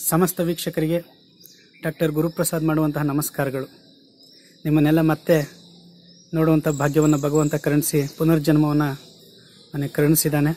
ಸಮಸ್ತ ವೀಕ್ಷಕರಿಗೆ ಡಾಕ್ಟರ್ ಗುರುಪ್ರಸಾದ್ ಮಾಡುವಂತಹ ನಮಸ್ಕಾರಗಳು ನಿಮ್ಮನ್ನೆಲ್ಲ ಮತ್ತೆ ನೋಡುವಂಥ ಭಾಗ್ಯವನ್ನು ಭಗವಂತ ಕರುಣಿಸಿ ಪುನರ್ಜನ್ಮವನ್ನು ನನಗೆ ಕರುಣಿಸಿದ್ದಾನೆ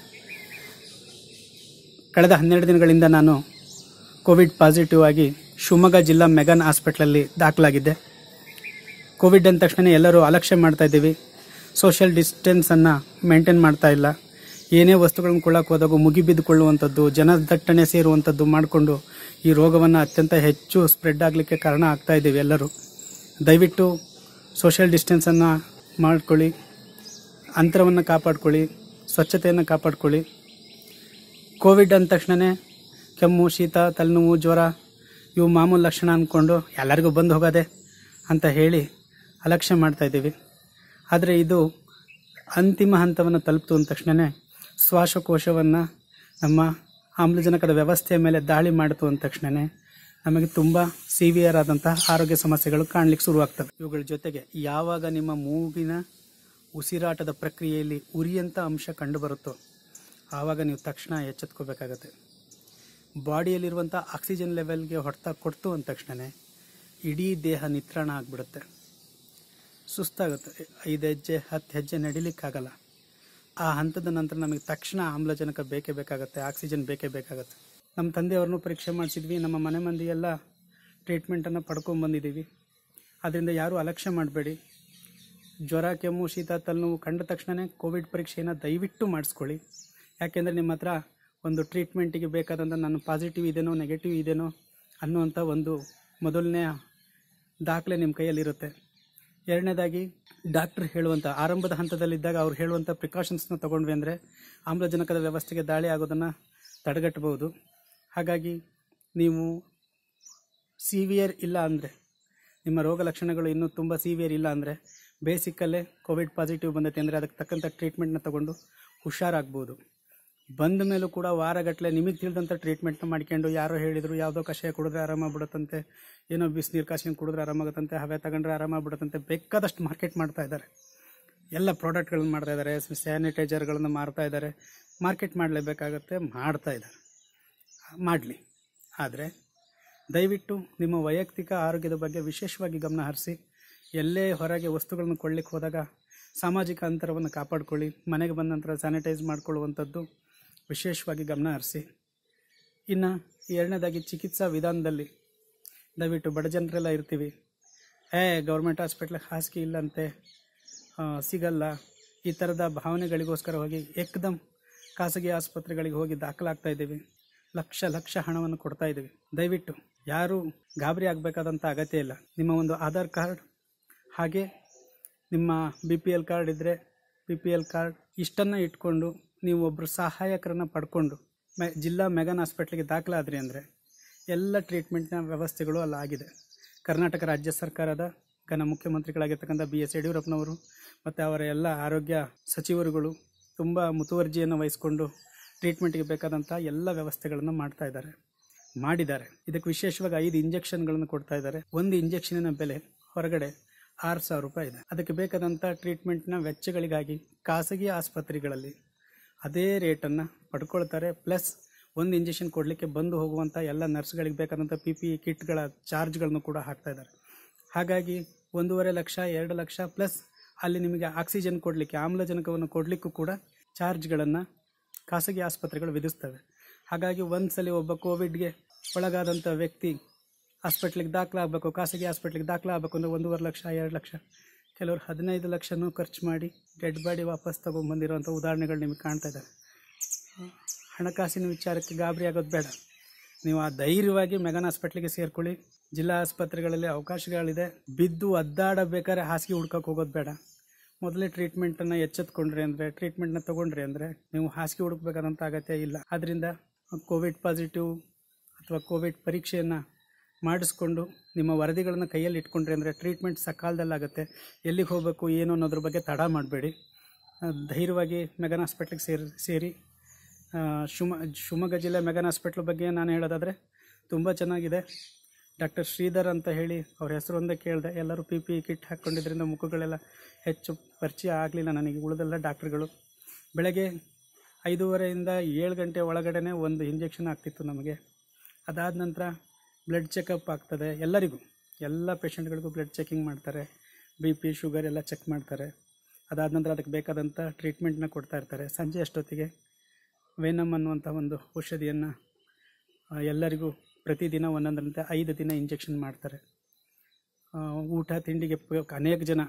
ಕಳೆದ ಹನ್ನೆರಡು ದಿನಗಳಿಂದ ನಾನು ಕೋವಿಡ್ ಪಾಸಿಟಿವ್ ಆಗಿ ಶಿವಮೊಗ್ಗ ಜಿಲ್ಲಾ ಮೆಗನ್ ಹಾಸ್ಪಿಟ್ಲಲ್ಲಿ ದಾಖಲಾಗಿದ್ದೆ ಕೋವಿಡ್ ಅಂದ ತಕ್ಷಣ ಎಲ್ಲರೂ ಅಲಕ್ಷ್ಯ ಮಾಡ್ತಾ ಇದ್ದೀವಿ ಸೋಷಿಯಲ್ ಡಿಸ್ಟೆನ್ಸನ್ನು ಮೇಂಟೈನ್ ಮಾಡ್ತಾ ಇಲ್ಲ ಏನೇ ವಸ್ತುಗಳನ್ನು ಕೊಳ್ಳಕ್ಕೆ ಹೋದಾಗ ಮುಗಿಬಿದ್ದುಕೊಳ್ಳುವಂಥದ್ದು ಜನದಟ್ಟಣೆ ಸೇರುವಂಥದ್ದು ಮಾಡಿಕೊಂಡು ಈ ರೋಗವನ್ನು ಅತ್ಯಂತ ಹೆಚ್ಚು ಸ್ಪ್ರೆಡ್ ಆಗಲಿಕ್ಕೆ ಕಾರಣ ಆಗ್ತಾ ಇದ್ದೀವಿ ಎಲ್ಲರೂ ದಯವಿಟ್ಟು ಸೋಷಿಯಲ್ ಡಿಸ್ಟೆನ್ಸನ್ನು ಮಾಡ್ಕೊಳ್ಳಿ ಅಂತರವನ್ನು ಕಾಪಾಡ್ಕೊಳ್ಳಿ ಸ್ವಚ್ಛತೆಯನ್ನು ಕಾಪಾಡ್ಕೊಳ್ಳಿ ಕೋವಿಡ್ ಅಂದ ತಕ್ಷಣವೇ ಕೆಮ್ಮು ಶೀತ ತಲೆನೋವು ಜ್ವರ ಇವು ಮಾಮೂಲು ಲಕ್ಷಣ ಅಂದ್ಕೊಂಡು ಎಲ್ಲರಿಗೂ ಬಂದು ಹೋಗೋದೆ ಅಂತ ಹೇಳಿ ಅಲಕ್ಷ್ಯ ಮಾಡ್ತಾ ಇದ್ದೀವಿ ಆದರೆ ಇದು ಅಂತಿಮ ಹಂತವನ್ನು ತಲುಪ್ತು ಅಂದ ತಕ್ಷಣವೇ ಶ್ವಾಸಕೋಶವನ್ನು ನಮ್ಮ ಆಮ್ಲಜನಕದ ವ್ಯವಸ್ಥೆಯ ಮೇಲೆ ದಾಳಿ ಮಾಡಿತು ಅಂದ ತಕ್ಷಣವೇ ನಮಗೆ ತುಂಬ ಸಿವಿಯರ್ ಆದಂತಹ ಆರೋಗ್ಯ ಸಮಸ್ಯೆಗಳು ಕಾಣಲಿಕ್ಕೆ ಶುರುವಾಗ್ತವೆ ಇವುಗಳ ಜೊತೆಗೆ ಯಾವಾಗ ನಿಮ್ಮ ಮೂಗಿನ ಉಸಿರಾಟದ ಪ್ರಕ್ರಿಯೆಯಲ್ಲಿ ಉರಿಯಂಥ ಅಂಶ ಕಂಡುಬರುತ್ತೋ ಆವಾಗ ನೀವು ತಕ್ಷಣ ಎಚ್ಚೆತ್ಕೋಬೇಕಾಗತ್ತೆ ಬಾಡಿಯಲ್ಲಿರುವಂಥ ಆಕ್ಸಿಜನ್ ಲೆವೆಲ್ಗೆ ಹೊಡೆತ ಕೊಡ್ತು ಅಂದ ತಕ್ಷಣವೇ ಇಡೀ ದೇಹ ನಿತ್ರಾಣ ಆಗಿಬಿಡುತ್ತೆ ಸುಸ್ತಾಗುತ್ತೆ ಐದು ಹೆಜ್ಜೆ ಹತ್ತು ಹೆಜ್ಜೆ ನಡಿಲಿಕ್ಕಾಗಲ್ಲ ಆ ಹಂತದ ನಂತರ ನಮಗೆ ತಕ್ಷಣ ಆಮ್ಲಜನಕ ಬೇಕೇ ಬೇಕಾಗುತ್ತೆ ಆಕ್ಸಿಜನ್ ಬೇಕೇ ಬೇಕಾಗುತ್ತೆ ನಮ್ಮ ತಂದೆಯವ್ರನ್ನೂ ಪರೀಕ್ಷೆ ಮಾಡಿಸಿದ್ವಿ ನಮ್ಮ ಮನೆ ಮಂದಿ ಎಲ್ಲ ಟ್ರೀಟ್ಮೆಂಟನ್ನು ಪಡ್ಕೊಂಬಂದಿದ್ದೀವಿ ಅದರಿಂದ ಯಾರೂ ಅಲಕ್ಷ್ಯ ಮಾಡಬೇಡಿ ಜ್ವರ ಕೆಮ್ಮು ಶೀತ ತಲೆನೋವು ಕಂಡ ತಕ್ಷಣವೇ ಕೋವಿಡ್ ಪರೀಕ್ಷೆಯನ್ನು ದಯವಿಟ್ಟು ಮಾಡಿಸ್ಕೊಳ್ಳಿ ಯಾಕೆಂದರೆ ನಿಮ್ಮ ಹತ್ರ ಒಂದು ಟ್ರೀಟ್ಮೆಂಟಿಗೆ ಬೇಕಾದಂಥ ನಾನು ಪಾಸಿಟಿವ್ ಇದೇನೋ ನೆಗೆಟಿವ್ ಇದೇನೋ ಅನ್ನುವಂಥ ಒಂದು ಮೊದಲನೆಯ ದಾಖಲೆ ನಿಮ್ಮ ಕೈಯಲ್ಲಿರುತ್ತೆ ಎರಡನೇದಾಗಿ ಡಾಕ್ಟ್ರ್ ಹೇಳುವಂಥ ಆರಂಭದ ಹಂತದಲ್ಲಿದ್ದಾಗ ಅವ್ರು ಹೇಳುವಂಥ ಪ್ರಿಕಾಷನ್ಸ್ನ ತೊಗೊಂಡ್ವಿ ಅಂದರೆ ಆಮ್ಲಜನಕದ ವ್ಯವಸ್ಥೆಗೆ ದಾಳಿ ಆಗೋದನ್ನು ತಡೆಗಟ್ಟಬಹುದು ಹಾಗಾಗಿ ನೀವು ಸಿವಿಯರ್ ಇಲ್ಲ ಅಂದರೆ ನಿಮ್ಮ ರೋಗ ಲಕ್ಷಣಗಳು ಇನ್ನೂ ತುಂಬ ಸಿವಿಯರ್ ಇಲ್ಲ ಅಂದರೆ ಬೇಸಿಕಲ್ಲೇ ಕೋವಿಡ್ ಪಾಸಿಟಿವ್ ಬಂದೈತೆ ಅಂದರೆ ಅದಕ್ಕೆ ತಕ್ಕಂಥ ಟ್ರೀಟ್ಮೆಂಟ್ನ ತಗೊಂಡು ಹುಷಾರಾಗ್ಬೋದು ಬಂದ ಮೇಲೂ ಕೂಡ ವಾರಗಟ್ಟಲೆ ನಿಮಗೆ ತಿಳಿದಂಥ ಟ್ರೀಟ್ಮೆಂಟ್ನ ಮಾಡ್ಕೊಂಡು ಯಾರೋ ಹೇಳಿದರು ಯಾವುದೋ ಕಷಾಯ ಕುಡಿದ್ರೆ ಆರಾಮಾಗ್ಬಿಡುತ್ತಂತೆ ಏನೋ ಬಿಸಿನೀರು ಕಾಸಿನ ಕುಡಿದ್ರೆ ಆರಾಮಾಗುತ್ತಂತೆ ಹವೆ ತಗೊಂಡ್ರೆ ಆರಾಮಾಗ್ಬಿಡುತ್ತಂತೆ ಬೇಕಾದಷ್ಟು ಮಾರ್ಕೆಟ್ ಮಾಡ್ತಾ ಇದ್ದಾರೆ ಎಲ್ಲ ಪ್ರಾಡಕ್ಟ್ಗಳನ್ನ ಮಾಡ್ತಾ ಇದ್ದಾರೆ ಸ್ಯಾನಿಟೈಸರ್ಗಳನ್ನು ಮಾರ್ತಾ ಇದ್ದಾರೆ ಮಾರ್ಕೆಟ್ ಮಾಡಲೇಬೇಕಾಗತ್ತೆ ಮಾಡ್ತಾ ಇದ್ದಾರೆ ಮಾಡಲಿ ಆದರೆ ದಯವಿಟ್ಟು ನಿಮ್ಮ ವೈಯಕ್ತಿಕ ಆರೋಗ್ಯದ ಬಗ್ಗೆ ವಿಶೇಷವಾಗಿ ಗಮನ ಹರಿಸಿ ಎಲ್ಲೇ ಹೊರಗೆ ವಸ್ತುಗಳನ್ನು ಕೊಳ್ಳಿಕ್ಕೆ ಹೋದಾಗ ಸಾಮಾಜಿಕ ಅಂತರವನ್ನು ಕಾಪಾಡ್ಕೊಳ್ಳಿ ಮನೆಗೆ ಬಂದ ನಂತರ ಸ್ಯಾನಿಟೈಸ್ ಮಾಡ್ಕೊಳ್ಳುವಂಥದ್ದು ವಿಶೇಷವಾಗಿ ಗಮನ ಹರಿಸಿ ಇನ್ನು ಎರಡನೇದಾಗಿ ಚಿಕಿತ್ಸಾ ವಿಧಾನದಲ್ಲಿ ದಯವಿಟ್ಟು ಬಡ ಜನರೆಲ್ಲ ಇರ್ತೀವಿ ಏ ಗೌರ್ಮೆಂಟ್ ಹಾಸ್ಪಿಟ್ಲಿಗೆ ಹಾಸಿಗೆ ಇಲ್ಲಂತೆ ಆ, ಸಿಗಲ್ಲ ಈ ಥರದ ಭಾವನೆಗಳಿಗೋಸ್ಕರ ಹೋಗಿ ಏಕದಮ್ ಖಾಸಗಿ ಆಸ್ಪತ್ರೆಗಳಿಗೆ ಹೋಗಿ ದಾಖಲಾಗ್ತಾ ಇದ್ದೀವಿ ಲಕ್ಷ ಲಕ್ಷ ಹಣವನ್ನು ಕೊಡ್ತಾ ಇದ್ದೀವಿ ದಯವಿಟ್ಟು ಯಾರೂ ಗಾಬರಿ ಆಗಬೇಕಾದಂಥ ಅಗತ್ಯ ಇಲ್ಲ ನಿಮ್ಮ ಒಂದು ಆಧಾರ್ ಕಾರ್ಡ್ ಹಾಗೆ ನಿಮ್ಮ ಬಿ ಪಿ ಎಲ್ ಕಾರ್ಡ್ ಇದ್ದರೆ ಬಿ ಪಿ ಎಲ್ ಕಾರ್ಡ್ ಇಷ್ಟನ್ನು ಇಟ್ಕೊಂಡು ನೀವು ಒಬ್ಬರು ಸಹಾಯಕರನ್ನು ಪಡ್ಕೊಂಡು ಮೆ ಜಿಲ್ಲಾ ಮೆಗನ್ ಹಾಸ್ಪಿಟ್ಲಿಗೆ ದಾಖಲಾದ್ರಿ ಅಂದರೆ ಎಲ್ಲ ಟ್ರೀಟ್ಮೆಂಟ್ನ ವ್ಯವಸ್ಥೆಗಳು ಅಲ್ಲಿ ಆಗಿದೆ ಕರ್ನಾಟಕ ರಾಜ್ಯ ಸರ್ಕಾರದ ಘನ ಮುಖ್ಯಮಂತ್ರಿಗಳಾಗಿರ್ತಕ್ಕಂಥ ಬಿ ಎಸ್ ಯಡಿಯೂರಪ್ಪನವರು ಮತ್ತು ಅವರ ಎಲ್ಲ ಆರೋಗ್ಯ ಸಚಿವರುಗಳು ತುಂಬ ಮುತುವರ್ಜಿಯನ್ನು ವಹಿಸಿಕೊಂಡು ಟ್ರೀಟ್ಮೆಂಟ್ಗೆ ಬೇಕಾದಂಥ ಎಲ್ಲ ವ್ಯವಸ್ಥೆಗಳನ್ನು ಮಾಡ್ತಾ ಇದ್ದಾರೆ ಮಾಡಿದ್ದಾರೆ ಇದಕ್ಕೆ ವಿಶೇಷವಾಗಿ ಐದು ಇಂಜೆಕ್ಷನ್ಗಳನ್ನು ಕೊಡ್ತಾ ಇದ್ದಾರೆ ಒಂದು ಇಂಜೆಕ್ಷನಿನ ಬೆಲೆ ಹೊರಗಡೆ ಆರು ಸಾವಿರ ರೂಪಾಯಿ ಇದೆ ಅದಕ್ಕೆ ಬೇಕಾದಂಥ ಟ್ರೀಟ್ಮೆಂಟ್ನ ವೆಚ್ಚಗಳಿಗಾಗಿ ಖಾಸಗಿ ಆಸ್ಪತ್ರೆಗಳಲ್ಲಿ ಅದೇ ರೇಟನ್ನು ಪಡ್ಕೊಳ್ತಾರೆ ಪ್ಲಸ್ ಒಂದು ಇಂಜೆಕ್ಷನ್ ಕೊಡಲಿಕ್ಕೆ ಬಂದು ಹೋಗುವಂಥ ಎಲ್ಲ ನರ್ಸ್ಗಳಿಗೆ ಬೇಕಾದಂಥ ಪಿ ಪಿ ಕಿಟ್ಗಳ ಚಾರ್ಜ್ಗಳನ್ನು ಕೂಡ ಹಾಕ್ತಾ ಇದ್ದಾರೆ ಹಾಗಾಗಿ ಒಂದೂವರೆ ಲಕ್ಷ ಎರಡು ಲಕ್ಷ ಪ್ಲಸ್ ಅಲ್ಲಿ ನಿಮಗೆ ಆಕ್ಸಿಜನ್ ಕೊಡಲಿಕ್ಕೆ ಆಮ್ಲಜನಕವನ್ನು ಕೊಡಲಿಕ್ಕೂ ಕೂಡ ಚಾರ್ಜ್ಗಳನ್ನು ಖಾಸಗಿ ಆಸ್ಪತ್ರೆಗಳು ವಿಧಿಸ್ತವೆ ಹಾಗಾಗಿ ಒಂದು ಸಲ ಒಬ್ಬ ಕೋವಿಡ್ಗೆ ಒಳಗಾದಂಥ ವ್ಯಕ್ತಿ ಹಾಸ್ಪಿಟ್ಲಿಗೆ ದಾಖಲಾಗಬೇಕು ಖಾಸಗಿ ಹಾಸ್ಪಿಟ್ಲಿಗೆ ದಾಖಲಾಗಬೇಕು ಅಂದರೆ ಒಂದೂವರೆ ಲಕ್ಷ ಎರಡು ಲಕ್ಷ ಕೆಲವರು ಹದಿನೈದು ಲಕ್ಷನೂ ಖರ್ಚು ಮಾಡಿ ಡೆಡ್ ಬಾಡಿ ವಾಪಸ್ ತೊಗೊಂಬಂದಿರೋಂಥ ಉದಾಹರಣೆಗಳು ನಿಮಗೆ ಕಾಣ್ತಾ ಇದ್ದಾವೆ ಹಣಕಾಸಿನ ವಿಚಾರಕ್ಕೆ ಗಾಬರಿ ಆಗೋದು ಬೇಡ ನೀವು ಆ ಧೈರ್ಯವಾಗಿ ಮೆಗನ್ ಹಾಸ್ಪಿಟ್ಲಿಗೆ ಸೇರ್ಕೊಳ್ಳಿ ಜಿಲ್ಲಾ ಆಸ್ಪತ್ರೆಗಳಲ್ಲಿ ಅವಕಾಶಗಳಿದೆ ಬಿದ್ದು ಒದ್ದಾಡಬೇಕಾದ್ರೆ ಹಾಸಿಗೆ ಹುಡ್ಕಕ್ಕೆ ಹೋಗೋದು ಬೇಡ ಮೊದಲೇ ಟ್ರೀಟ್ಮೆಂಟನ್ನು ಎಚ್ಚೆತ್ಕೊಂಡ್ರಿ ಅಂದರೆ ಟ್ರೀಟ್ಮೆಂಟ್ನ ತೊಗೊಂಡ್ರಿ ಅಂದರೆ ನೀವು ಹಾಸಿಗೆ ಹುಡುಕ್ಬೇಕಾದಂಥ ಅಗತ್ಯ ಇಲ್ಲ ಆದ್ದರಿಂದ ಕೋವಿಡ್ ಪಾಸಿಟಿವ್ ಅಥವಾ ಕೋವಿಡ್ ಪರೀಕ್ಷೆಯನ್ನು ಮಾಡಿಸ್ಕೊಂಡು ನಿಮ್ಮ ವರದಿಗಳನ್ನು ಕೈಯಲ್ಲಿ ಇಟ್ಕೊಂಡ್ರಿ ಅಂದರೆ ಟ್ರೀಟ್ಮೆಂಟ್ ಸಕಾಲದಲ್ಲಾಗುತ್ತೆ ಎಲ್ಲಿಗೆ ಹೋಗಬೇಕು ಏನು ಅನ್ನೋದ್ರ ಬಗ್ಗೆ ತಡ ಮಾಡಬೇಡಿ ಧೈರ್ಯವಾಗಿ ಮೆಗನ್ ಹಾಸ್ಪಿಟ್ಲಿಗೆ ಸೇರಿ ಸೇರಿ ಆ, ಶಿವಮ ಶಿವಮೊಗ್ಗ ಜಿಲ್ಲೆ ಮೆಗನ್ ಹಾಸ್ಪಿಟ್ಲ್ ಬಗ್ಗೆ ನಾನು ಹೇಳೋದಾದರೆ ತುಂಬ ಚೆನ್ನಾಗಿದೆ ಡಾಕ್ಟರ್ ಶ್ರೀಧರ್ ಅಂತ ಹೇಳಿ ಅವ್ರ ಹೆಸರು ಒಂದೇ ಕೇಳಿದೆ ಎಲ್ಲರೂ ಪಿ ಪಿ ಕಿಟ್ ಹಾಕ್ಕೊಂಡಿದ್ರಿಂದ ಮುಖಗಳೆಲ್ಲ ಹೆಚ್ಚು ಪರಿಚಯ ಆಗಲಿಲ್ಲ ನನಗೆ ಉಳಿದೆಲ್ಲ ಡಾಕ್ಟ್ರುಗಳು ಬೆಳಗ್ಗೆ ಐದೂವರೆಯಿಂದ ಏಳು ಗಂಟೆ ಒಳಗಡೆ ಒಂದು ಇಂಜೆಕ್ಷನ್ ಆಗ್ತಿತ್ತು ನಮಗೆ ಅದಾದ ನಂತರ ಬ್ಲಡ್ ಚೆಕಪ್ ಆಗ್ತದೆ ಎಲ್ಲರಿಗೂ ಎಲ್ಲ ಪೇಷಂಟ್ಗಳಿಗೂ ಬ್ಲಡ್ ಚೆಕಿಂಗ್ ಮಾಡ್ತಾರೆ ಬಿ ಪಿ ಶುಗರ್ ಎಲ್ಲ ಚೆಕ್ ಮಾಡ್ತಾರೆ ಅದಾದ ನಂತರ ಅದಕ್ಕೆ ಬೇಕಾದಂಥ ಟ್ರೀಟ್ಮೆಂಟ್ನ ಕೊಡ್ತಾ ಇರ್ತಾರೆ ಸಂಜೆ ಅಷ್ಟೊತ್ತಿಗೆ ವೇನಮ್ ಅನ್ನುವಂಥ ಒಂದು ಔಷಧಿಯನ್ನು ಎಲ್ಲರಿಗೂ ಪ್ರತಿದಿನ ಒಂದೊಂದರಂತೆ ಐದು ದಿನ ಇಂಜೆಕ್ಷನ್ ಮಾಡ್ತಾರೆ ಆ, ಊಟ ತಿಂಡಿಗೆ ಪ- ಅನೇಕ ಜನ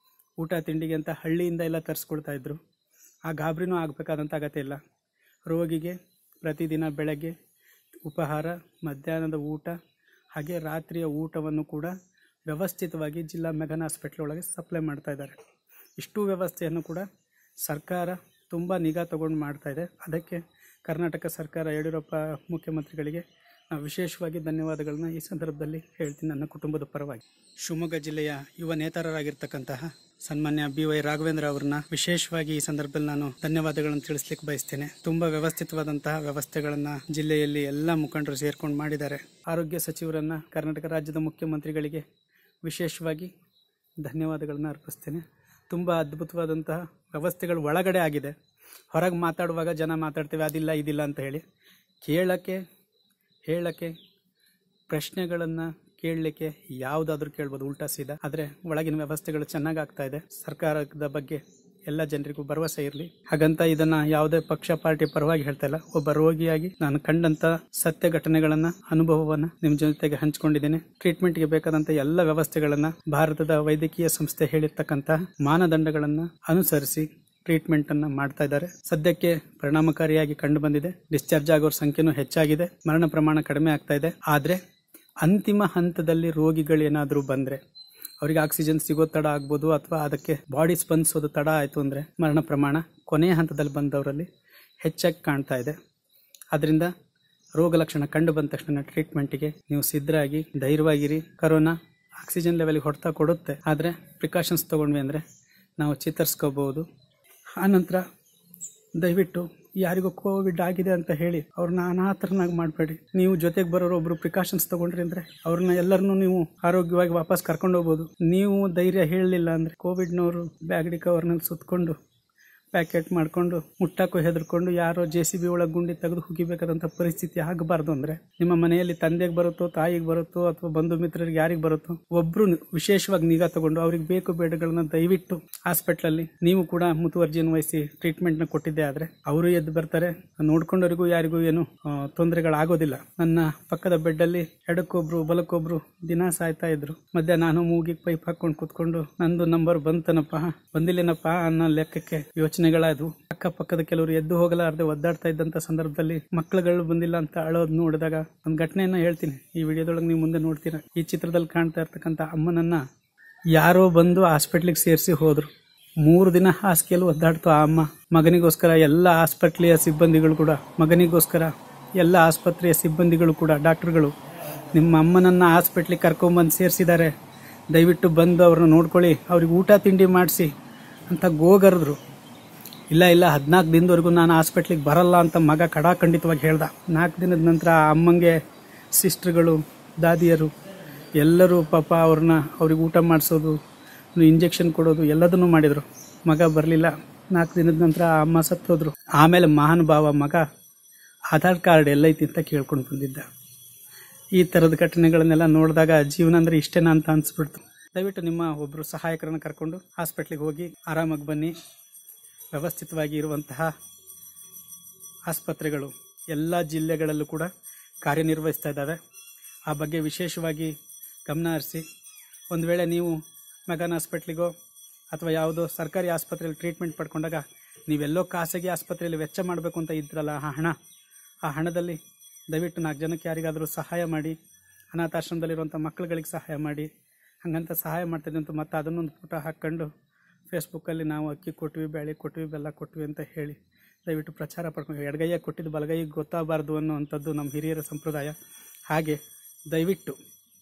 ಊಟ ತಿಂಡಿಗೆ ಅಂತ ಹಳ್ಳಿಯಿಂದ ಎಲ್ಲ ತರಿಸ್ಕೊಳ್ತಾ ಇದ್ರು ಆ ಗಾಬರಿನೂ ಆಗಬೇಕಾದಂಥ ಅಗತ್ಯ ಇಲ್ಲ ರೋಗಿಗೆ ಪ್ರತಿದಿನ ಬೆಳಗ್ಗೆ ಉಪಹಾರ ಮಧ್ಯಾಹ್ನದ ಊಟ ಹಾಗೆ ರಾತ್ರಿಯ ಊಟವನ್ನು ಕೂಡ ವ್ಯವಸ್ಥಿತವಾಗಿ ಜಿಲ್ಲಾ ಮೆಗನ್ ಹಾಸ್ಪಿಟ್ಲ್ ಒಳಗೆ ಸಪ್ಲೈ ಮಾಡ್ತಾ ಇದ್ದಾರೆ ಇಷ್ಟು ವ್ಯವಸ್ಥೆಯನ್ನು ಕೂಡ ಸರ್ಕಾರ ತುಂಬ ನಿಗಾ ತಗೊಂಡು ಮಾಡ್ತಾ ಇದೆ ಅದಕ್ಕೆ ಕರ್ನಾಟಕ ಸರ್ಕಾರ ಯಡಿಯೂರಪ್ಪ ಮುಖ್ಯಮಂತ್ರಿಗಳಿಗೆ ನಾವು ವಿಶೇಷವಾಗಿ ಧನ್ಯವಾದಗಳನ್ನ ಈ ಸಂದರ್ಭದಲ್ಲಿ ಹೇಳ್ತೀನಿ ನನ್ನ ಕುಟುಂಬದ ಪರವಾಗಿ ಶಿವಮೊಗ್ಗ ಜಿಲ್ಲೆಯ ಯುವ ನೇತಾರರಾಗಿರ್ತಕ್ಕಂತಹ ಸನ್ಮಾನ್ಯ ಬಿ ವೈ ರಾಘವೇಂದ್ರ ಅವರನ್ನ ವಿಶೇಷವಾಗಿ ಈ ಸಂದರ್ಭದಲ್ಲಿ ನಾನು ಧನ್ಯವಾದಗಳನ್ನು ತಿಳಿಸ್ಲಿಕ್ಕೆ ಬಯಸ್ತೇನೆ ತುಂಬಾ ವ್ಯವಸ್ಥಿತವಾದಂತಹ ವ್ಯವಸ್ಥೆಗಳನ್ನ ಜಿಲ್ಲೆಯಲ್ಲಿ ಎಲ್ಲ ಮುಖಂಡರು ಸೇರ್ಕೊಂಡು ಮಾಡಿದ್ದಾರೆ ಆರೋಗ್ಯ ಸಚಿವರನ್ನ ಕರ್ನಾಟಕ ರಾಜ್ಯದ ಮುಖ್ಯಮಂತ್ರಿಗಳಿಗೆ ವಿಶೇಷವಾಗಿ ಧನ್ಯವಾದಗಳನ್ನ ಅರ್ಪಿಸ್ತೇನೆ ತುಂಬ ಅದ್ಭುತವಾದಂತಹ ವ್ಯವಸ್ಥೆಗಳು ಒಳಗಡೆ ಆಗಿದೆ ಹೊರಗೆ ಮಾತಾಡುವಾಗ ಜನ ಮಾತಾಡ್ತೇವೆ ಅದಿಲ್ಲ ಇದಿಲ್ಲ ಅಂತ ಹೇಳಿ ಕೇಳಕ್ಕೆ ಹೇಳಕ್ಕೆ ಪ್ರಶ್ನೆಗಳನ್ನು ಕೇಳಲಿಕ್ಕೆ ಯಾವುದಾದ್ರೂ ಕೇಳ್ಬೋದು ಉಲ್ಟಾ ಸೀದಾ ಆದರೆ ಒಳಗಿನ ವ್ಯವಸ್ಥೆಗಳು ಚೆನ್ನಾಗಿ ಆಗ್ತಾ ಇದೆ ಸರ್ಕಾರದ ಬಗ್ಗೆ ಎಲ್ಲ ಜನರಿಗೂ ಭರವಸೆ ಇರಲಿ ಹಾಗಂತ ಇದನ್ನ ಯಾವುದೇ ಪಕ್ಷ ಪಾರ್ಟಿ ಪರವಾಗಿ ಹೇಳ್ತಾ ಇಲ್ಲ ಒಬ್ಬ ರೋಗಿಯಾಗಿ ನಾನು ಕಂಡಂತ ಸತ್ಯ ಘಟನೆಗಳನ್ನ ಅನುಭವವನ್ನ ನಿಮ್ ಜೊತೆಗೆ ಹಂಚಿಕೊಂಡಿದ್ದೇನೆ ಟ್ರೀಟ್ಮೆಂಟ್ಗೆ ಬೇಕಾದಂತ ಎಲ್ಲ ವ್ಯವಸ್ಥೆಗಳನ್ನ ಭಾರತದ ವೈದ್ಯಕೀಯ ಸಂಸ್ಥೆ ಹೇಳಿರ್ತಕ್ಕಂತ ಮಾನದಂಡಗಳನ್ನ ಅನುಸರಿಸಿ ಟ್ರೀಟ್ಮೆಂಟ್ ಅನ್ನ ಮಾಡ್ತಾ ಇದ್ದಾರೆ ಸದ್ಯಕ್ಕೆ ಪರಿಣಾಮಕಾರಿಯಾಗಿ ಕಂಡು ಬಂದಿದೆ ಡಿಸ್ಚಾರ್ಜ್ ಆಗೋರ ಸಂಖ್ಯೆನೂ ಹೆಚ್ಚಾಗಿದೆ ಮರಣ ಪ್ರಮಾಣ ಕಡಿಮೆ ಆಗ್ತಾ ಇದೆ ಆದ್ರೆ ಅಂತಿಮ ಹಂತದಲ್ಲಿ ರೋಗಿಗಳೇನಾದರೂ ಬಂದ್ರೆ ಅವರಿಗೆ ಆಕ್ಸಿಜನ್ ಸಿಗೋ ತಡ ಆಗ್ಬೋದು ಅಥವಾ ಅದಕ್ಕೆ ಬಾಡಿ ಸ್ಪಂದಿಸೋದು ತಡ ಆಯಿತು ಅಂದರೆ ಮರಣ ಪ್ರಮಾಣ ಕೊನೆಯ ಹಂತದಲ್ಲಿ ಬಂದವರಲ್ಲಿ ಹೆಚ್ಚಾಗಿ ಕಾಣ್ತಾ ಇದೆ ಅದರಿಂದ ರೋಗ ಲಕ್ಷಣ ಕಂಡು ಬಂದ ತಕ್ಷಣ ಟ್ರೀಟ್ಮೆಂಟಿಗೆ ನೀವು ಸಿದ್ಧರಾಗಿ ಧೈರ್ಯವಾಗಿರಿ ಕರೋನಾ ಆಕ್ಸಿಜನ್ ಲೆವೆಲ್ಗೆ ಹೊಡೆತ ಕೊಡುತ್ತೆ ಆದರೆ ಪ್ರಿಕಾಷನ್ಸ್ ತೊಗೊಂಡ್ವಿ ಅಂದರೆ ನಾವು ಚೇತರಿಸ್ಕೋಬಹುದು ಆನಂತರ ದಯವಿಟ್ಟು ಯಾರಿಗೂ ಕೋವಿಡ್ ಆಗಿದೆ ಅಂತ ಹೇಳಿ ಅವ್ರನ್ನ ಅನಾಥರನ್ನಾಗಿ ಮಾಡಬೇಡಿ ನೀವು ಜೊತೆಗೆ ಬರೋರು ಒಬ್ರು ಪ್ರಿಕಾಷನ್ಸ್ ತಗೊಂಡ್ರಿ ಅಂದ್ರೆ ಅವ್ರನ್ನ ಎಲ್ಲರನ್ನೂ ನೀವು ಆರೋಗ್ಯವಾಗಿ ವಾಪಸ್ ಕರ್ಕೊಂಡು ಹೋಗ್ಬೋದು ನೀವು ಧೈರ್ಯ ಹೇಳಲಿಲ್ಲ ಅಂದ್ರೆ ಕೋವಿಡ್ನವರು ಬ್ಯಾಗಡಿ ಕವರ್ನಲ್ಲಿ ಸುತ್ಕೊಂಡು ಪ್ಯಾಕೆಟ್ ಮಾಡ್ಕೊಂಡು ಮುಟ್ಟಕ್ಕೂ ಹೆದರ್ಕೊಂಡು ಯಾರೋ ಜೆ ಸಿ ಬಿ ಒಳಗೆ ಗುಂಡಿ ತೆಗೆದು ಹುಗಿಬೇಕಾದಂಥ ಪರಿಸ್ಥಿತಿ ಆಗಬಾರ್ದು ಅಂದ್ರೆ ನಿಮ್ಮ ಮನೆಯಲ್ಲಿ ತಂದೆಗೆ ಬರುತ್ತೋ ತಾಯಿಗೆ ಬರುತ್ತೋ ಅಥವಾ ಬಂಧು ಮಿತ್ರರಿಗೆ ಯಾರಿಗೆ ಬರುತ್ತೋ ಒಬ್ರು ವಿಶೇಷವಾಗಿ ನಿಗಾ ತಗೊಂಡು ಅವ್ರಿಗೆ ಬೇಕು ಬೇಡಗಳನ್ನ ದಯವಿಟ್ಟು ಹಾಸ್ಪಿಟ್ಲಲ್ಲಿ ನೀವು ಕೂಡ ಮುತುವರ್ಜಿಯನ್ನು ವಹಿಸಿ ಟ್ರೀಟ್ಮೆಂಟ್ನ ಕೊಟ್ಟಿದ್ದೆ ಆದ್ರೆ ಅವರು ಎದ್ದು ಬರ್ತಾರೆ ನೋಡ್ಕೊಂಡವರಿಗೂ ಯಾರಿಗೂ ಏನು ಆ, ತೊಂದರೆಗಳಾಗೋದಿಲ್ಲ ನನ್ನ ಪಕ್ಕದ ಬೆಡ್ಡಲ್ಲಿ ಎಡಕ್ಕೊಬ್ರು ಬಲಕ್ಕೊಬ್ರು ದಿನ ಸಾಯ್ತಾ ಇದ್ರು ಮಧ್ಯ ನಾನು ಮೂಗಿಗೆ ಪೈಪ್ ಹಾಕೊಂಡು ಕೂತ್ಕೊಂಡು ನಂದು ನಂಬರ್ ಬಂತನಪ್ಪ ಬಂದಿಲ್ಲೇನಪ್ಪ ಅನ್ನೋ ಲೆಕ್ಕಕ್ಕೆ ಯೋಚನೆಗಳಾದವು ಅಕ್ಕಪಕ್ಕದ ಕೆಲವರು ಎದ್ದು ಹೋಗಲಾರದೆ ಒದ್ದಾಡ್ತಾ ಇದ್ದಂತ ಸಂದರ್ಭದಲ್ಲಿ ಮಕ್ಕಳುಗಳು ಬಂದಿಲ್ಲ ಅಂತ ಅಳೋದು ನೋಡಿದಾಗ ಒಂದು ಘಟನೆಯನ್ನ ಹೇಳ್ತೀನಿ ಈ ವಿಡಿಯೋದೊಳಗೆ ನೀವು ಮುಂದೆ ನೋಡ್ತೀರಾ ಈ ಚಿತ್ರದಲ್ಲಿ ಕಾಣ್ತಾ ಇರ್ತಕ್ಕಂಥ ಅಮ್ಮನನ್ನ ಯಾರೋ ಬಂದು ಹಾಸ್ಪಿಟ್ಲಿಗೆ ಸೇರಿಸಿ ಹೋದ್ರು ಮೂರು ದಿನ ಹಾಸಿಗೆಯಲ್ಲಿ ಒದ್ದಾಡ್ತು ಆ ಅಮ್ಮ ಮಗನಿಗೋಸ್ಕರ ಎಲ್ಲ ಆಸ್ಪತ್ರೆಯ ಸಿಬ್ಬಂದಿಗಳು ಕೂಡ ಮಗನಿಗೋಸ್ಕರ ಎಲ್ಲ ಆಸ್ಪತ್ರೆಯ ಸಿಬ್ಬಂದಿಗಳು ಕೂಡ ಡಾಕ್ಟರ್ಗಳು ನಿಮ್ಮ ಅಮ್ಮನನ್ನ ಹಾಸ್ಪಿಟ್ಲಿಗೆ ಕರ್ಕೊಂಬಂದು ಸೇರಿಸಿದ್ದಾರೆ ದಯವಿಟ್ಟು ಬಂದು ಅವ್ರನ್ನ ನೋಡ್ಕೊಳ್ಳಿ ಅವ್ರಿಗೆ ಊಟ ತಿಂಡಿ ಮಾಡಿಸಿ ಅಂತ ಗೋಗರೆದ್ರು ಇಲ್ಲ ಇಲ್ಲ ಹದಿನಾಲ್ಕು ದಿನದವರೆಗೂ ನಾನು ಹಾಸ್ಪಿಟ್ಲಿಗೆ ಬರಲ್ಲ ಅಂತ ಮಗ ಕಡಾಖಂಡಿತವಾಗಿ ಹೇಳ್ದ ನಾಲ್ಕು ದಿನದ ನಂತರ ಆ ಅಮ್ಮಂಗೆ ಸಿಸ್ಟ್ರುಗಳು ದಾದಿಯರು ಎಲ್ಲರೂ ಪಾಪ ಅವ್ರನ್ನ ಅವ್ರಿಗೆ ಊಟ ಮಾಡಿಸೋದು ಇಂಜೆಕ್ಷನ್ ಕೊಡೋದು ಎಲ್ಲದನ್ನೂ ಮಾಡಿದರು ಮಗ ಬರಲಿಲ್ಲ ನಾಲ್ಕು ದಿನದ ನಂತರ ಆ ಅಮ್ಮ ಸತ್ತೋದ್ರು ಆಮೇಲೆ ಮಹಾನುಭಾವ ಮಗ ಆಧಾರ್ ಕಾರ್ಡ್ ಎಲ್ಲೈತಿ ಅಂತ ಕೇಳ್ಕೊಂಡು ಬಂದಿದ್ದ ಈ ಥರದ ಘಟನೆಗಳನ್ನೆಲ್ಲ ನೋಡಿದಾಗ ಜೀವನ ಅಂದರೆ ಇಷ್ಟೇನಾ ಅಂತ ಅನ್ಸ್ಬಿಡ್ತು ದಯವಿಟ್ಟು ನಿಮ್ಮ ಒಬ್ಬರು ಸಹಾಯಕರನ್ನು ಕರ್ಕೊಂಡು ಹಾಸ್ಪಿಟ್ಲಿಗೆ ಹೋಗಿ ಆರಾಮಾಗಿ ಬನ್ನಿ ವ್ಯವಸ್ಥಿತವಾಗಿ ಇರುವಂತಹ ಆಸ್ಪತ್ರೆಗಳು ಎಲ್ಲ ಜಿಲ್ಲೆಗಳಲ್ಲೂ ಕೂಡ ಕಾರ್ಯನಿರ್ವಹಿಸ್ತಾ ಇದ್ದಾವೆ ಆ ಬಗ್ಗೆ ವಿಶೇಷವಾಗಿ ಗಮನ ಹರಿಸಿ ಒಂದು ವೇಳೆ ನೀವು ಮೆಗಾನ್ ಹಾಸ್ಪಿಟ್ಲಿಗೋ ಅಥವಾ ಯಾವುದೋ ಸರ್ಕಾರಿ ಆಸ್ಪತ್ರೆಯಲ್ಲಿ ಟ್ರೀಟ್ಮೆಂಟ್ ಪಡ್ಕೊಂಡಾಗ ನೀವೆಲ್ಲೋ ಖಾಸಗಿ ಆಸ್ಪತ್ರೆಯಲ್ಲಿ ವೆಚ್ಚ ಮಾಡಬೇಕು ಅಂತ ಇದ್ರಲ್ಲ ಆ ಹಣ ಆ ಹಣದಲ್ಲಿ ದಯವಿಟ್ಟು ನಾಲ್ಕು ಜನಕ್ಕೆ ಯಾರಿಗಾದರೂ ಸಹಾಯ ಮಾಡಿ ಅನಾಥಾಶ್ರಮದಲ್ಲಿರುವಂಥ ಮಕ್ಕಳುಗಳಿಗೆ ಸಹಾಯ ಮಾಡಿ ಹಂಗಂತ ಸಹಾಯ ಮಾಡ್ತಿದ್ದೆ ಅಂತ ಮತ್ತೆ ಅದನ್ನೊಂದು ಪುಟ ಹಾಕ್ಕೊಂಡು ಫೇಸ್ಬುಕ್ಕಲ್ಲಿ ನಾವು ಅಕ್ಕಿ ಕೊಟ್ವಿ ಬೇಳೆ ಕೊಟ್ವಿ ಬೆಲ್ಲ ಕೊಟ್ವಿ ಅಂತ ಹೇಳಿ ದಯವಿಟ್ಟು ಪ್ರಚಾರ ಪಡ್ಕೊಂಡು ಎಡಗೈಯಾಗಿ ಕೊಟ್ಟಿದ್ದು ಬಲಗೈಗೆ ಗೊತ್ತಾಗಬಾರ್ದು ಅನ್ನುವಂಥದ್ದು ನಮ್ಮ ಹಿರಿಯರ ಸಂಪ್ರದಾಯ ಹಾಗೆ ದಯವಿಟ್ಟು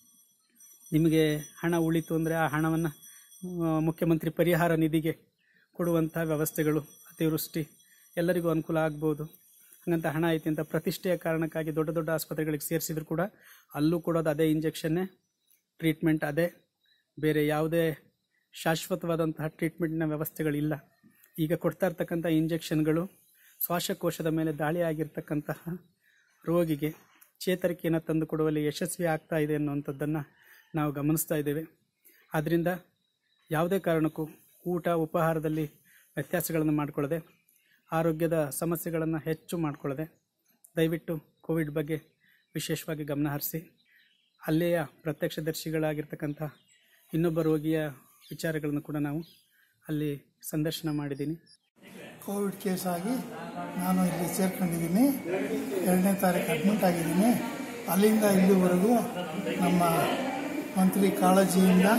ನಿಮಗೆ ಹಣ ಉಳಿತು ಅಂದರೆ ಆ ಹಣವನ್ನು ಮುಖ್ಯಮಂತ್ರಿ ಪರಿಹಾರ ನಿಧಿಗೆ ಕೊಡುವಂಥ ವ್ಯವಸ್ಥೆಗಳು ಅತಿವೃಷ್ಟಿ ಎಲ್ಲರಿಗೂ ಅನುಕೂಲ ಆಗ್ಬೋದು ಹಂಗಂತ ಹಣ ಐತಿ ಅಂತ ಪ್ರತಿಷ್ಠೆಯ ಕಾರಣಕ್ಕಾಗಿ ದೊಡ್ಡ ದೊಡ್ಡ ಆಸ್ಪತ್ರೆಗಳಿಗೆ ಸೇರಿಸಿದ್ರು ಕೂಡ ಅಲ್ಲೂ ಕೊಡೋದು ಅದೇ ಇಂಜೆಕ್ಷನ್ನೇ ಟ್ರೀಟ್ಮೆಂಟ್ ಅದೇ ಬೇರೆ ಯಾವುದೇ ಶಾಶ್ವತವಾದಂತಹ ಟ್ರೀಟ್ಮೆಂಟ್ನ ವ್ಯವಸ್ಥೆಗಳಿಲ್ಲ ಈಗ ಕೊಡ್ತಾ ಇರ್ತಕ್ಕಂಥ ಇಂಜೆಕ್ಷನ್ಗಳು ಶ್ವಾಸಕೋಶದ ಮೇಲೆ ದಾಳಿ ಆಗಿರ್ತಕ್ಕಂತಹ ರೋಗಿಗೆ ಚೇತರಿಕೆಯನ್ನು ತಂದುಕೊಡುವಲ್ಲಿ ಯಶಸ್ವಿ ಆಗ್ತಾ ಇದೆ ಅನ್ನುವಂಥದ್ದನ್ನು ನಾವು ಗಮನಿಸ್ತಾ ಇದ್ದೇವೆ ಆದ್ದರಿಂದ ಯಾವುದೇ ಕಾರಣಕ್ಕೂ ಊಟ ಉಪಹಾರದಲ್ಲಿ ವ್ಯತ್ಯಾಸಗಳನ್ನು ಮಾಡಿಕೊಳ್ಳದೆ ಆರೋಗ್ಯದ ಸಮಸ್ಯೆಗಳನ್ನು ಹೆಚ್ಚು ಮಾಡಿಕೊಳ್ಳದೆ ದಯವಿಟ್ಟು ಕೋವಿಡ್ ಬಗ್ಗೆ ವಿಶೇಷವಾಗಿ ಗಮನ ಹರಿಸಿ ಅಲ್ಲಿಯ ಪ್ರತ್ಯಕ್ಷದರ್ಶಿಗಳಾಗಿರ್ತಕ್ಕಂಥ ಇನ್ನೊಬ್ಬ ರೋಗಿಯ ವಿಚಾರಗಳನ್ನು ಕೂಡ ನಾವು ಅಲ್ಲಿ ಸಂದರ್ಶನ ಮಾಡಿದ್ದೀನಿ ಕೋವಿಡ್ ಕೇಸ್ ಆಗಿ ನಾನು ಇಲ್ಲಿ ಸೇರ್ಕೊಂಡಿದ್ದೀನಿ ಎರಡನೇ ತಾರೀಕು ಅಡ್ಮಿಟ್ ಆಗಿದ್ದೀನಿ ಅಲ್ಲಿಂದ ಇಲ್ಲಿವರೆಗೂ ನಮ್ಮ ಮಂತ್ರಿ ಕಾಳಜಿಯಿಂದ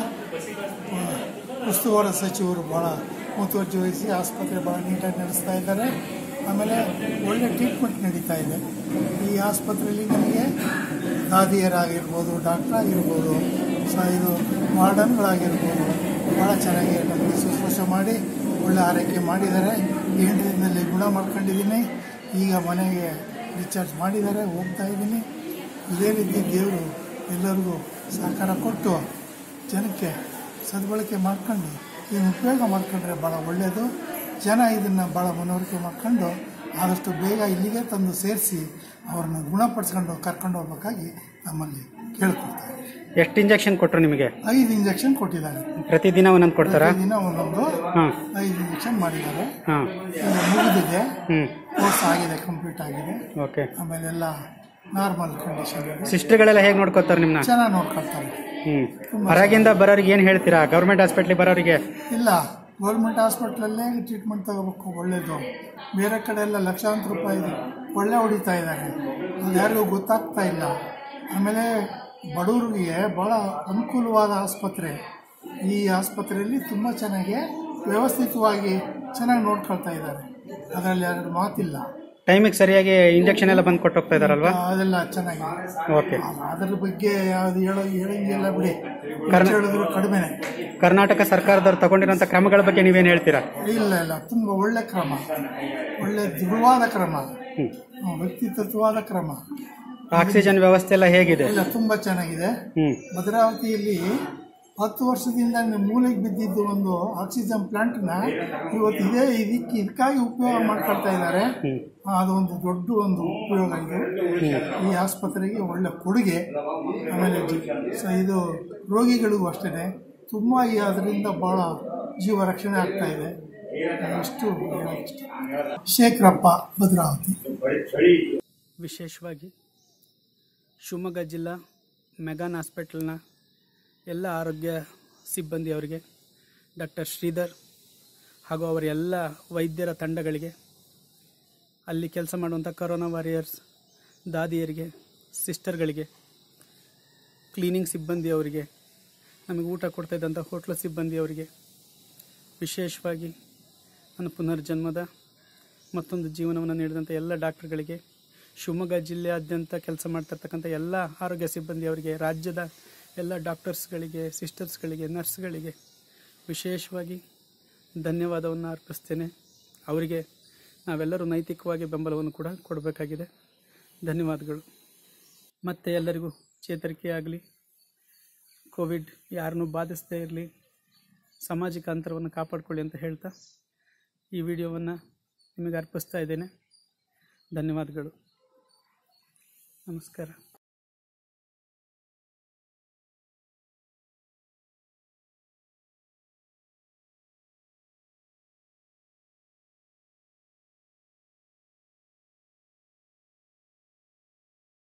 ಆ, ಉಸ್ತುವಾರಿ ಸಚಿವರು ಭಾಳ ಮುತುವರ್ಜಿ ವಹಿಸಿ ಆಸ್ಪತ್ರೆ ಭಾಳ ನೀಟಾಗಿ ನಡೆಸ್ತಾ ಇದ್ದಾರೆ ಆಮೇಲೆ ಒಳ್ಳೆ ಟ್ರೀಟ್ಮೆಂಟ್ ನಡೀತಾ ಇದೆ ಈ ಆಸ್ಪತ್ರೆಯಲ್ಲಿ ನಮಗೆ ದಾದಿಯರಾಗಿರ್ಬೋದು ಡಾಕ್ಟರ್ ಆಗಿರ್ಬೋದು ಸ ಇದು ವಾರ್ಡನ್ಗಳಾಗಿರ್ಬೋದು ಭಾಳ ಚೆನ್ನಾಗಿ ನಮಗೆ ಶುಶ್ರೂಷೆ ಮಾಡಿ ಒಳ್ಳೆ ಆರೈಕೆ ಮಾಡಿದ್ದಾರೆ ಎಂಟು ದಿನದಲ್ಲಿ ಗುಣ ಮಾಡ್ಕೊಂಡಿದ್ದೀನಿ ಈಗ ಮನೆಗೆ ಡಿಸ್ಚಾರ್ಜ್ ಮಾಡಿದ್ದಾರೆ ಹೋಗ್ತಾ ಇದ್ದೀನಿ ಇದೇ ರೀತಿ ದೇವರು ಎಲ್ಲರಿಗೂ ಸಹಕಾರ ಕೊಟ್ಟು ಜನಕ್ಕೆ ಸದ್ಬಳಕೆ ಮಾಡ್ಕೊಂಡು ಈ ಉಪಯೋಗ ಮಾಡ್ಕೊಂಡ್ರೆ ಭಾಳ ಒಳ್ಳೆಯದು ಜನ ಇದನ್ನು ಭಾಳ ಮನವರಿಕೆ ಮಾಡ್ಕೊಂಡು ಆದಷ್ಟು ಬೇಗ ಇಲ್ಲಿಗೆ ತಂದು ಸೇರಿಸಿ ಅವ್ರನ್ನ ಗುಣಪಡಿಸ್ಕೊಂಡು ಕರ್ಕೊಂಡು ಹೋಗ್ಬೇಕಾಗಿ ನಮ್ಮಲ್ಲಿ ಕೇಳ್ಕೊಳ್ತಾರೆ ಎಷ್ಟು ಇಂಜೆಕ್ಷನ್ ಕೊಟ್ಟರು ನಿಮಗೆ ಐದು ಇಂಜೆಕ್ಷನ್ ಕೊಟ್ಟಿದ್ದಾರೆ ಪ್ರತಿದಿನ ಒಂದೊಂದು ಕೊಡ್ತಾರಾ ದಿನ ಒಂದೊಂದು ಹಾಂ ಐದು ಇಂಜೆಕ್ಷನ್ ಮಾಡಿದ್ದಾರೆ ಹಾಂ ಈಗ ಮುಗಿದಿದೆ ಹ್ಞೂ ಕೋರ್ಸ್ ಆಗಿದೆ ಕಂಪ್ಲೀಟ್ ಆಗಿದೆ ಓಕೆ ಆಮೇಲೆ ಎಲ್ಲ ನಾರ್ಮಲ್ ಕಂಡೀಷನ್ ಇದೆ ಸಿಸ್ಟರ್ಗಳೆಲ್ಲ ಹೇಗೆ ನೋಡ್ಕೋತಾರೆ ನಿಮ್ಮನ್ನ ಚೆನ್ನಾಗಿ ನೋಡ್ಕೊಳ್ತಾರೆ ಹ್ಞೂ ಹೊರಗಿಂದ ಬರೋರಿಗೆ ಏನು ಹೇಳ್ತೀರಾ ಗೌರ್ಮೆಂಟ್ ಹಾಸ್ಪಿಟ್ಲಿಗೆ ಬರೋರಿಗೆ ಇಲ್ಲ ಗೌರ್ಮೆಂಟ್ ಹಾಸ್ಪಿಟ್ಲಲ್ಲೇ ಟ್ರೀಟ್ಮೆಂಟ್ ತಗೋಬೇಕು ಒಳ್ಳೇದು ಬೇರೆ ಕಡೆ ಎಲ್ಲ ಲಕ್ಷಾಂತರ ರೂಪಾಯಿ ಒಳ್ಳೆ ಹೊಡಿತಾ ಇದ್ದಾರೆ ಅದು ಯಾರಿಗೂ ಗೊತ್ತಾಗ್ತಾ ಇಲ್ಲ ಆಮೇಲೆ ಬಡವರಿಗೆ ಭಾಳ ಅನುಕೂಲವಾದ ಆಸ್ಪತ್ರೆ ಈ ಆಸ್ಪತ್ರೆಯಲ್ಲಿ ತುಂಬ ಚೆನ್ನಾಗಿ ವ್ಯವಸ್ಥಿತವಾಗಿ ಚೆನ್ನಾಗಿ ನೋಡ್ಕೊಳ್ತಾ ಇದ್ದಾರೆ ಅದರಲ್ಲಿ ಎರಡು ಮಾತಿಲ್ಲ ಟೈಮಿಗೆ ಸರಿಯಾಗಿ ಇಂಜೆಕ್ಷನ್ ಎಲ್ಲ ಬಂದು ಕೊಟ್ಟು ಹೋಗ್ತಾ ಇದಾರಲ್ವಾ ಅದೆಲ್ಲ ಚೆನ್ನಾಗಿದೆ ಓಕೆ ಅದರ ಬಗ್ಗೆ ಯಾವುದು ಹೇಳೋ ಹೇಳಂಗಿಲ್ಲ ಬಿಡಿ ಕರ್ನ- ಹೇಳಿದ್ರು ಕಡಿಮೆನೆ ಕರ್ನಾಟಕ ಸರ್ಕಾರದವ್ರು ತಗೊಂಡಿರೋಂಥ ಕ್ರಮಗಳ ಬಗ್ಗೆ ನೀವೇನು ಹೇಳ್ತೀರಾ ಇಲ್ಲ ಇಲ್ಲ ತುಂಬ ಒಳ್ಳೆ ಕ್ರಮ ಒಳ್ಳೆ ದೃಢವಾದ ಕ್ರಮ ಹ್ಮ್, ವ್ಯಕ್ತಿತ್ವವಾದ ಕ್ರಮ ಆಕ್ಸಿಜನ್ ವ್ಯವಸ್ಥೆ ಎಲ್ಲ ಹೇಗಿದೆ ಇಲ್ಲ ತುಂಬ ಚೆನ್ನಾಗಿದೆ ಹ್ಞೂ ಭದ್ರಾವತಿಯಲ್ಲಿ ಹತ್ತು ವರ್ಷದಿಂದ ಮೂಲೆಗೆ ಬಿದ್ದಿದ್ದು ಒಂದು ಆಕ್ಸಿಜನ್ ಪ್ಲಾಂಟ್ನ ಇವತ್ತು ಇದೇ ಇದಕ್ಕೆ ಇದಕ್ಕಾಗಿ ಉಪಯೋಗ ಮಾಡ್ಕೊಳ್ತಾ ಇದ್ದಾರೆ ಅದೊಂದು ದೊಡ್ಡ ಒಂದು ಉಪಯೋಗ ಇದು ಈ ಆಸ್ಪತ್ರೆಗೆ ಒಳ್ಳೆ ಕೊಡುಗೆ ಆಮೇಲೆ ಜಿ- ಸ- ಇದು ರೋಗಿಗಳಿಗೂ ಅಷ್ಟೇ ತುಂಬ ಈ ಅದರಿಂದ ಭಾಳ ಜೀವ ರಕ್ಷಣೆ ಆಗ್ತಾ ಇದೆ ಇಷ್ಟು ಹೇಳೋಕೆ ಇಷ್ಟ. ಶೇಖರಪ್ಪ ಭದ್ರಾವತಿ ವಿಶೇಷವಾಗಿ ಶಿವಮೊಗ್ಗ ಜಿಲ್ಲಾ ಮೆಗಾನ್ ಹಾಸ್ಪಿಟಲ್ನ ಎಲ್ಲ ಆರೋಗ್ಯ ಸಿಬ್ಬಂದಿಯವರಿಗೆ ಡಾಕ್ಟರ್ ಶ್ರೀಧರ್ ಹಾಗೂ ಅವರ ಎಲ್ಲ ವೈದ್ಯರ ತಂಡಗಳಿಗೆ ಅಲ್ಲಿ ಕೆಲಸ ಮಾಡುವಂಥ ಕರೋನಾ ವಾರಿಯರ್ಸ್ ದಾದಿಯರಿಗೆ ಸಿಸ್ಟರ್ಗಳಿಗೆ ಕ್ಲೀನಿಂಗ್ ಸಿಬ್ಬಂದಿಯವರಿಗೆ ನಮಗೆ ಊಟ ಕೊಡ್ತಾ ಇದ್ದಂಥ ಹೋಟ್ಲು ಸಿಬ್ಬಂದಿಯವರಿಗೆ ವಿಶೇಷವಾಗಿ ನನ್ನ ಪುನರ್ಜನ್ಮದ ಮತ್ತೊಂದು ಜೀವನವನ್ನು ನೀಡಿದಂಥ ಎಲ್ಲ ಡಾಕ್ಟರ್ಗಳಿಗೆ ಶಿವಮೊಗ್ಗ ಜಿಲ್ಲೆಯಾದ್ಯಂತ ಕೆಲಸ ಮಾಡ್ತಿರ್ತಕ್ಕಂಥ ಎಲ್ಲ ಆರೋಗ್ಯ ಸಿಬ್ಬಂದಿಯವರಿಗೆ ರಾಜ್ಯದ ಎಲ್ಲ ಡಾಕ್ಟರ್ಸ್ಗಳಿಗೆ ಸಿಸ್ಟರ್ಸ್ಗಳಿಗೆ ನರ್ಸ್ಗಳಿಗೆ ವಿಶೇಷವಾಗಿ ಧನ್ಯವಾದವನ್ನು ಅರ್ಪಿಸ್ತೇನೆ ಅವರಿಗೆ ನಾವೆಲ್ಲರೂ ನೈತಿಕವಾಗಿ ಬೆಂಬಲವನ್ನು ಕೂಡ ಕೊಡಬೇಕಾಗಿದೆ ಧನ್ಯವಾದಗಳು ಮತ್ತೆ ಎಲ್ಲರಿಗೂ ಚೇತರಿಕೆ ಆಗಲಿ ಕೋವಿಡ್ ಯಾರನ್ನೂ ಬಾಧಿಸದೇ ಇರಲಿ ಸಾಮಾಜಿಕ ಅಂತರವನ್ನು ಕಾಪಾಡಿಕೊಳ್ಳಿ ಅಂತ ಹೇಳ್ತಾ ಈ ವಿಡಿಯೋವನ್ನು ನಿಮಗೆ ಅರ್ಪಿಸ್ತಾ ಇದ್ದೇನೆ ಧನ್ಯವಾದಗಳು ನಮಸ್ಕಾರ